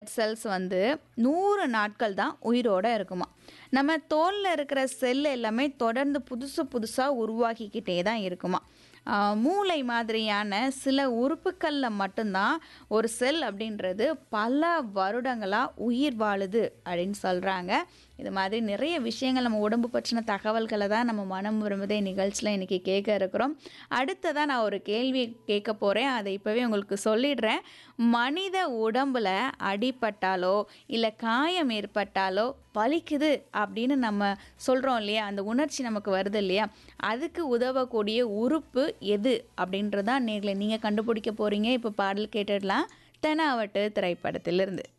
cells வந்து நூறு நாட்கள் தான் உயிரோட இருக்குமா நம்ம தோலில் இருக்கிற செல் எல்லாமே தொடர்ந்து புதுசு புதுசாக உருவாக்கிக்கிட்டே தான் இருக்குமா ஆஹ் மூளை மாதிரியான சில உறுப்புகளில் மட்டும்தான் ஒரு செல் அப்படின்றது பல வருடங்களாக உயிர் வாழுது அப்படின்னு சொல்கிறாங்க இது மாதிரி நிறைய விஷயங்கள் நம்ம உடம்பு பற்றின தகவல்களை தான் நம்ம மனம் விரும்புதே நிகழ்ச்சியில் இன்றைக்கி கேட்க இருக்கிறோம் அடுத்ததாக நான் ஒரு கேள்வி கேட்க போகிறேன் அதை இப்போவே உங்களுக்கு சொல்லிடுறேன் மனித உடம்புல அடிபட்டாலோ இல்லை காயம் ஏற்பட்டாலோ வலிக்குது அப்படின்னு நம்ம சொல்கிறோம் இல்லையா அந்த உணர்ச்சி நமக்கு வருது இல்லையா அதுக்கு உதவக்கூடிய உறுப்பு எது அப்படின்றதான் நேர்களை நீங்கள் கண்டுபிடிக்க போகிறீங்க இப்போ பாடல் கேட்டுடலாம் தெனாவட்டு திரைப்படத்திலிருந்து